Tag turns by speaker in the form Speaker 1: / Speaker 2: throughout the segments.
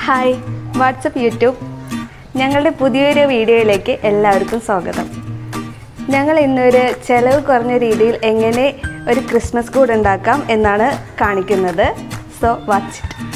Speaker 1: hi WhatsApp YouTube ഞങ്ങളുടെ പുതിയൊരു വീഡിയോയിലേക്ക് എല്ലാവർക്കും സ്വാഗതം ഞങ്ങൾ ഇന്നൊരു ചെലവ് കുറഞ്ഞ രീതിയിൽ എങ്ങനെ ഒരു ക്രിസ്മസ് കൂട് ഉണ്ടാക്കാം എന്നാണ് കാണിക്കുന്നത് സോ വാച്ച്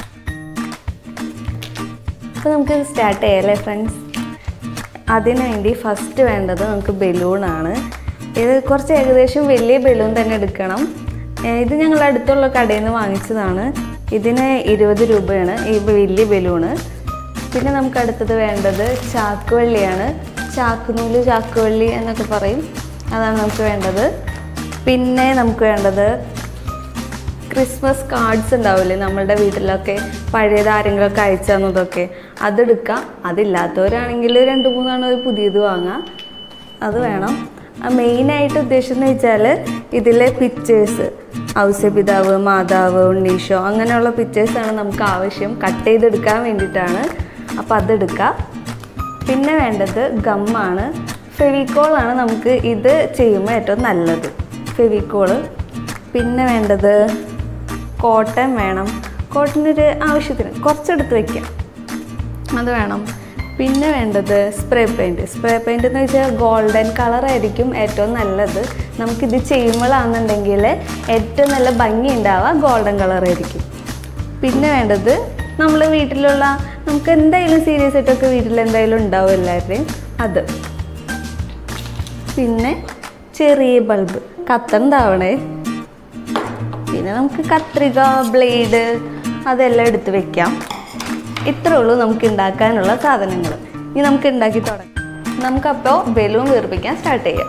Speaker 1: അപ്പോൾ നമുക്ക് സ്റ്റാർട്ട് ചെയ്യാം അല്ലേ ഫ്രണ്ട്സ് അതിനു വേണ്ടി ഫസ്റ്റ് വേണ്ടത് നമുക്ക് ബലൂണാണ് ഇത് കുറച്ച് ഏകദേശം വലിയ ബലൂൺ തന്നെ എടുക്കണം ഏഹ് ഇത് ഞങ്ങൾ അടുത്തുള്ള കടയിൽ നിന്ന് വാങ്ങിച്ചതാണ് ഇതിന് ഇരുപത് രൂപയാണ് ഈ വലിയ ബലൂണ് പിന്നെ നമുക്ക് അടുത്തത് വേണ്ടത് ചാക്കുവള്ളിയാണ് ചാക്കുനൂല് ചാക്കുവള്ളി എന്നൊക്കെ പറയും അതാണ് നമുക്ക് വേണ്ടത് പിന്നെ നമുക്ക് വേണ്ടത് ക്രിസ്മസ് കാർഡ്സ് ഉണ്ടാവില്ലേ നമ്മളുടെ വീട്ടിലൊക്കെ പഴയത് ആരെങ്കിലുമൊക്കെ അയച്ചു തന്നതൊക്കെ അതെടുക്കാം അതില്ലാത്തവരാണെങ്കിൽ രണ്ട് മൂന്നെണ്ണം ഒരു പുതിയത് വാങ്ങാം അത് വേണം മെയിനായിട്ട് ഉദ്ദേശിച്ചെന്ന് വെച്ചാൽ ഇതിലെ പിക്ചേഴ്സ് ഔസ്യപിതാവ് മാതാവ് ഉണ്ണീഷോ അങ്ങനെയുള്ള പിക്ചേഴ്സാണ് നമുക്ക് ആവശ്യം കട്ട് ചെയ്തെടുക്കാൻ വേണ്ടിയിട്ടാണ് അപ്പോൾ അതെടുക്കാം പിന്നെ വേണ്ടത് ഗമ്മാണ് ഫെവിക്കോളാണ് നമുക്ക് ഇത് ചെയ്യുമ്പോൾ ഏറ്റവും നല്ലത് ഫെവിക്കോള് പിന്നെ വേണ്ടത് കോട്ടൺ വേണം കോട്ടനൊരു ആവശ്യത്തിന് കുറച്ചെടുത്ത് വയ്ക്കാം അത് വേണം പിന്നെ വേണ്ടത് സ്പ്രേ പെയിൻറ് സ്പ്രേ പെയിൻറ് എന്ന് വെച്ചാൽ ഗോൾഡൻ കളറായിരിക്കും ഏറ്റവും നല്ലത് നമുക്കിത് ചെയ്യുമ്പോഴാണെന്നുണ്ടെങ്കിൽ ഏറ്റവും നല്ല ഭംഗി ഉണ്ടാവുക ഗോൾഡൻ കളറായിരിക്കും പിന്നെ വേണ്ടത് നമ്മൾ വീട്ടിലുള്ള നമുക്ക് എന്തായാലും സീരിയസ് ആയിട്ടൊക്കെ വീട്ടിൽ എന്തായാലും ഉണ്ടാവും എല്ലാവരുടെയും അത് പിന്നെ ചെറിയ ബൾബ് കത്തണ്ടാവണേ പിന്നെ നമുക്ക് കത്രിക ബ്ലേഡ് അതെല്ലാം എടുത്ത് വെക്കാം ഇത്രേ ഉള്ളൂ നമുക്ക് ഉണ്ടാക്കാനുള്ള സാധനങ്ങൾ ഇനി നമുക്ക് ഉണ്ടാക്കി തുടങ്ങാം നമുക്കപ്പോൾ ബലൂൺ വീർപ്പിക്കാൻ സ്റ്റാർട്ട് ചെയ്യാം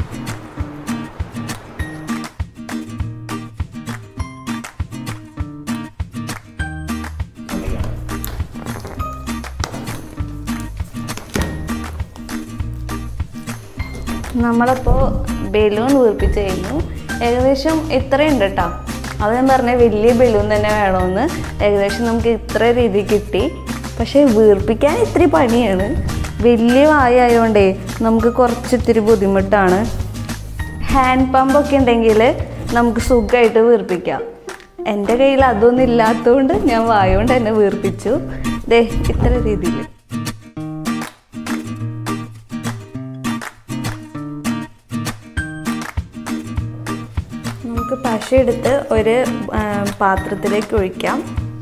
Speaker 1: നമ്മളപ്പോൾ ബലൂൺ വീർപ്പിച്ച് കഴിഞ്ഞു ഏകദേശം ഇത്രയുണ്ട് കേട്ടോ അത് ഞാൻ പറഞ്ഞ വലിയ ബലൂൺ തന്നെ വേണമെന്ന് ഏകദേശം നമുക്ക് ഇത്ര രീതി കിട്ടി പക്ഷേ വീർപ്പിക്കാൻ ഇത്തിരി പണിയാണ് വലിയ വായ ആയതുകൊണ്ടേ നമുക്ക് കുറച്ച് ഇത്തിരി ബുദ്ധിമുട്ടാണ് ഹാൻഡ് പമ്പൊക്കെ ഉണ്ടെങ്കിൽ നമുക്ക് സുഖമായിട്ട് വീർപ്പിക്കാം എൻ്റെ കയ്യിൽ അതൊന്നും ഇല്ലാത്തതുകൊണ്ട് ഞാൻ വായ കൊണ്ട് തന്നെ വീർപ്പിച്ചു ദേ ഇത്ര രീതിയിൽ നമുക്ക് പശ എടുത്ത് ഒരു ആ, പാത്രത്തിലേക്ക് ഒഴിക്കാം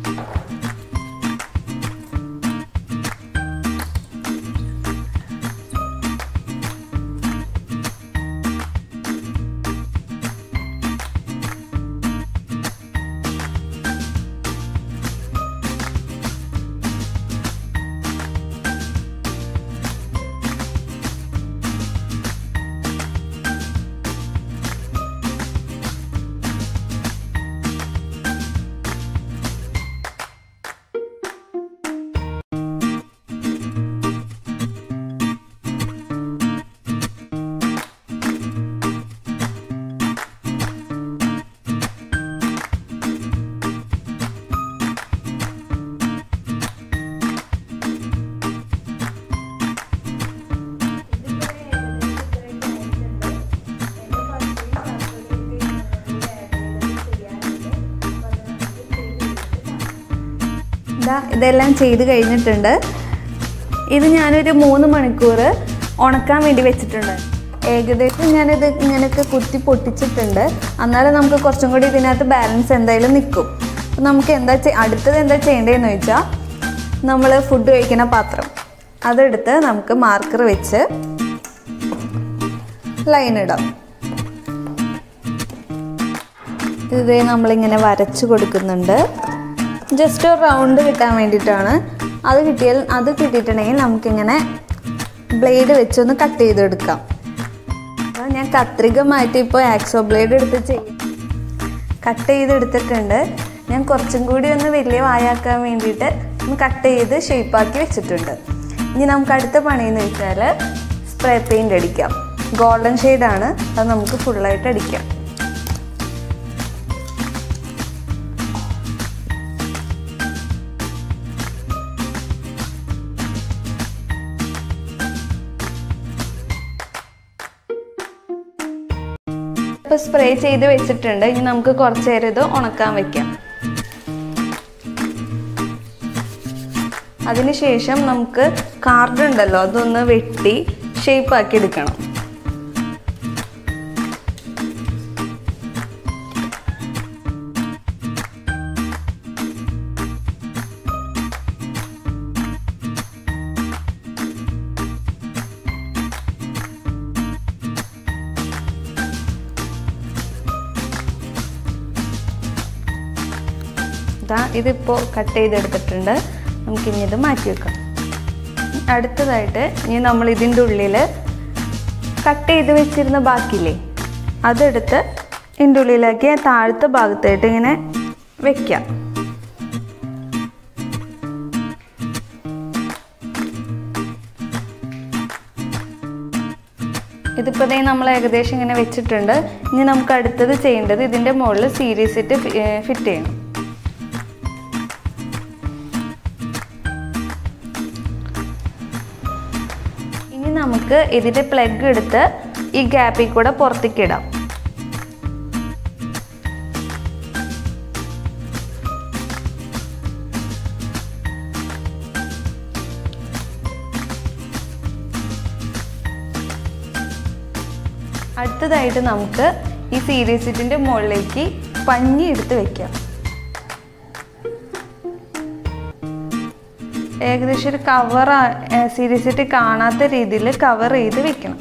Speaker 1: ഇതാ ഇതെല്ലാം ചെയ്ത് കഴിഞ്ഞിട്ടുണ്ട് ഇത് ഞാനൊരു മൂന്ന് മണിക്കൂർ ഉണക്കാൻ വേണ്ടി വെച്ചിട്ടുണ്ട് ഏകദേശം ഞാനിത് ഇങ്ങനെയൊക്കെ കുത്തി പൊട്ടിച്ചിട്ടുണ്ട് എന്നാലും നമുക്ക് കുറച്ചും കൂടി ഇതിനകത്ത് ബാലൻസ് എന്തായാലും നിൽക്കും അപ്പം നമുക്ക് എന്താ ചെയ്- അടുത്തത് എന്താ ചെയ്യേണ്ടതെന്ന് ചോദിച്ചാൽ നമ്മൾ ഫുഡ് കഴിക്കുന്ന പാത്രം അതെടുത്ത് നമുക്ക് മാർക്കർ വെച്ച് ലൈൻ ഇടാം ഇത് നമ്മളിങ്ങനെ വരച്ചു കൊടുക്കുന്നുണ്ട് ജസ്റ്റ് ഒരു റൗണ്ട് കിട്ടാൻ വേണ്ടിയിട്ടാണ് അത് കിട്ടിയാൽ അത് കിട്ടിയിട്ടുണ്ടെങ്കിൽ നമുക്കിങ്ങനെ ബ്ലേഡ് വെച്ചൊന്ന് കട്ട് ചെയ്തെടുക്കാം അപ്പോൾ ഞാൻ കത്രിക മാറ്റി ഇപ്പോൾ ആക്സോ ബ്ലേഡ് എടുത്ത് ചെയ്യും കട്ട് ചെയ്തെടുത്തിട്ടുണ്ട് ഞാൻ കുറച്ചും കൂടി ഒന്ന് വലിയ വായാക്കാൻ വേണ്ടിയിട്ട് ഒന്ന് കട്ട് ചെയ്ത് ഷേപ്പാക്കി വെച്ചിട്ടുണ്ട് ഇനി നമുക്ക് അടുത്ത പണിയെന്ന് വെച്ചാൽ സ്പ്രേ പെയിൻ്റ് അടിക്കാം ഗോൾഡൻ ഷെയ്ഡാണ് അത് നമുക്ക് ഫുള്ളായിട്ട് അടിക്കാം ഇപ്പോൾ സ്പ്രേ ചെയ്ത് വെച്ചിട്ടുണ്ട് ഇനി നമുക്ക് കുറച്ച് നേരം ഇത് ഉണക്കാൻ വെക്കാം അതിനുശേഷം നമുക്ക് കാർഡ് ഉണ്ടല്ലോ അതൊന്ന് വെട്ടി ഷേപ്പാക്കി എടുക്കണം ഇതാ ഇതിപ്പോൾ കട്ട് ചെയ്തെടുത്തിട്ടുണ്ട് നമുക്കിനി ഇത് മാറ്റി വെക്കാം അടുത്തതായിട്ട് ഇനി നമ്മൾ ഇതിൻ്റെ ഉള്ളിൽ കട്ട് ചെയ്ത് വെച്ചിരുന്ന ബാക്കിയില്ലേ അതെടുത്ത് ഇതിൻ്റെ ഉള്ളിലാക്കി താഴത്തെ ഭാഗത്തായിട്ട് ഇങ്ങനെ വെക്കാം ഇതിപ്പോൾ ദേ നമ്മൾ ഏകദേശം ഇങ്ങനെ വെച്ചിട്ടുണ്ട് ഇനി നമുക്ക് അടുത്തത് ചെയ്യേണ്ടത് ഇതിൻ്റെ മുകളിൽ സീരീസ് ഇട്ട് ഫിറ്റ് ചെയ്യണം ഇനി നമുക്ക് ഇതിൻ്റെ പ്ലഗ് എടുത്ത് ഈ ഗ്യാപ്പിൽ കൂടെ പുറത്തേക്ക് ഇടാം അടുത്തതായിട്ട് നമുക്ക് ഈ സീരീസ് സെറ്റിൻ്റെ മുകളിലേക്ക് പഞ്ഞി എടുത്ത് വെക്കാം ഏകദേശം ഒരു കവർ സീരീസ് സെറ്റ് കാണാത്ത രീതിയിൽ കവർ ചെയ്ത് വെക്കണം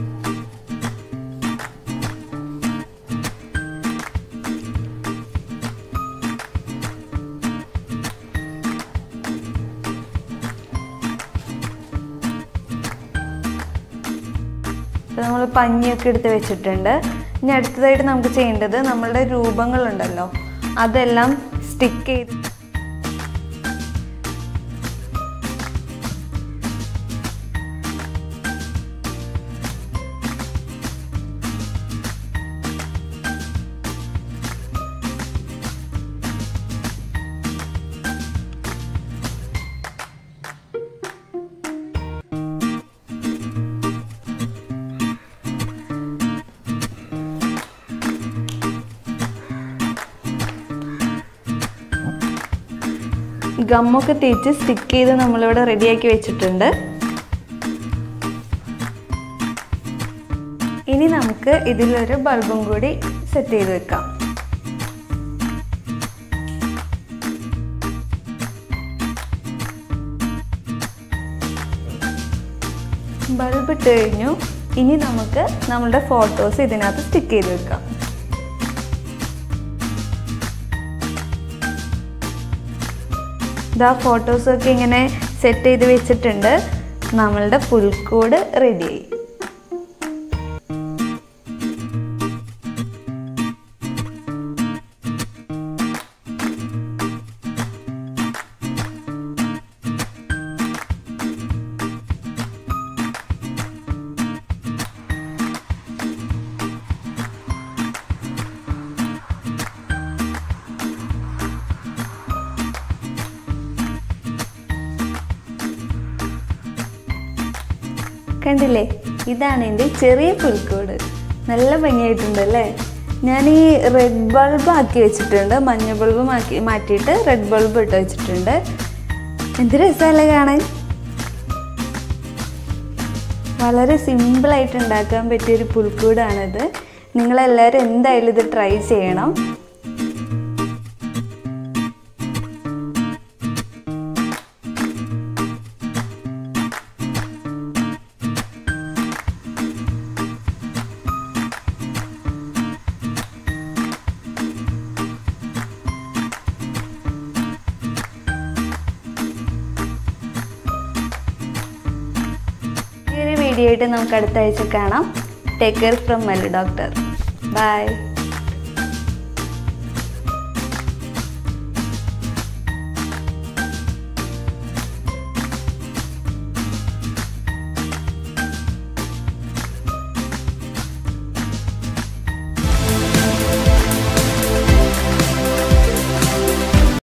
Speaker 1: നമ്മൾ പഞ്ഞിയൊക്കെ എടുത്ത് വെച്ചിട്ടുണ്ട് ഇനി അടുത്തതായിട്ട് നമുക്ക് ചെയ്യേണ്ടത് നമ്മളുടെ രൂപങ്ങളുണ്ടല്ലോ അതെല്ലാം സ്റ്റിക്ക് ചെയ്ത് ഗമ്മൊക്കെ തേച്ച് സ്റ്റിക്ക് ചെയ്ത് നമ്മളിവിടെ റെഡിയാക്കി വെച്ചിട്ടുണ്ട് ഇനി നമുക്ക് ഇതിലൊരു ബൾബും കൂടി സെറ്റ് ചെയ്ത് വെക്കാം ബൾബ് ഇട്ട് കഴിഞ്ഞു ഇനി നമുക്ക് നമ്മളുടെ ഫോട്ടോസ് ഇതിനകത്ത് സ്റ്റിക്ക് ചെയ്ത് വെക്കാം ഇതാ ഫോട്ടോസൊക്കെ ഇങ്ങനെ സെറ്റ് ചെയ്ത് വെച്ചിട്ടുണ്ട് നമ്മളുടെ പുൽക്കൂട് റെഡിയായി കണ്ടില്ലേ ഇതാണ് എൻ്റെ ചെറിയ പുൽക്കൂട് നല്ല ഭംഗിയായിട്ടുണ്ട് അല്ലേ ഞാൻ ഈ റെഡ് ബൾബ് ആക്കി വെച്ചിട്ടുണ്ട് മഞ്ഞ ബൾബ് മാറ്റി മാറ്റിയിട്ട് റെഡ് ബൾബ് ഇട്ട് വെച്ചിട്ടുണ്ട് എന്ത് രസമല്ലേ കാണാൻ വളരെ സിമ്പിളായിട്ട് ഉണ്ടാക്കാൻ പറ്റിയൊരു പുൽക്കൂടാണിത് നിങ്ങളെല്ലാവരും എന്തായാലും ഇത് ട്രൈ ചെയ്യണം ഈ ഒരു വീഡിയോ ആയിട്ട് നമുക്ക് അടുത്ത ആഴ്ച കാണാം take care from Mallu doctor by